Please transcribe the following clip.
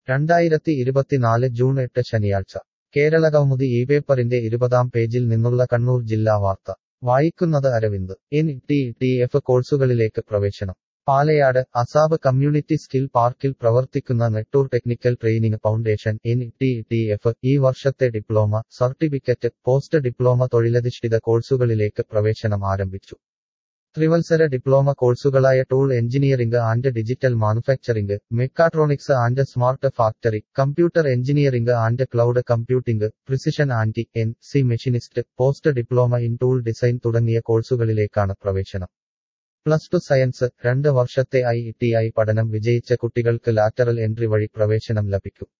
രണ്ടായിരത്തി ഇരുപത്തിനാല് ജൂൺ എട്ട് ശനിയാഴ്ച കേരളകൗമുദി ഈ പേപ്പറിന്റെ ഇരുപതാം പേജിൽ നിന്നുള്ള കണ്ണൂർ ജില്ലാ വാർത്ത വായിക്കുന്നത് Aravind N T T F കോഴ്സുകളിലേക്ക് പ്രവേശനം പാലയാട് അസാബ് കമ്മ്യൂണിറ്റി സ്കിൽ പാർക്കിൽ പ്രവർത്തിക്കുന്ന Nettur technical training foundation N T T F ഈ വർഷത്തെ ഡിപ്ലോമ സർട്ടിഫിക്കറ്റ് പോസ്റ്റ് ഡിപ്ലോമ തൊഴിലധിഷ്ഠിത കോഴ്സുകളിലേക്ക് പ്രവേശനം ആരംഭിച്ചു ത്രിവത്സര ഡിപ്ലോമ കോഴ്സുകളായ tool engineering and digital manufacturing mechatronics and smart factory computer engineering and cloud computing precision and N C machinist post diploma in tool design തുടങ്ങിയ കോഴ്സുകളിലേക്കാണ് പ്രവേശനം പ്ലസ് ടു സയൻസ് രണ്ട് വർഷത്തെ ഐ ടി ഐ പഠനം വിജയിച്ച കുട്ടികൾക്ക് lateral entry വഴി പ്രവേശനം ലഭിക്കും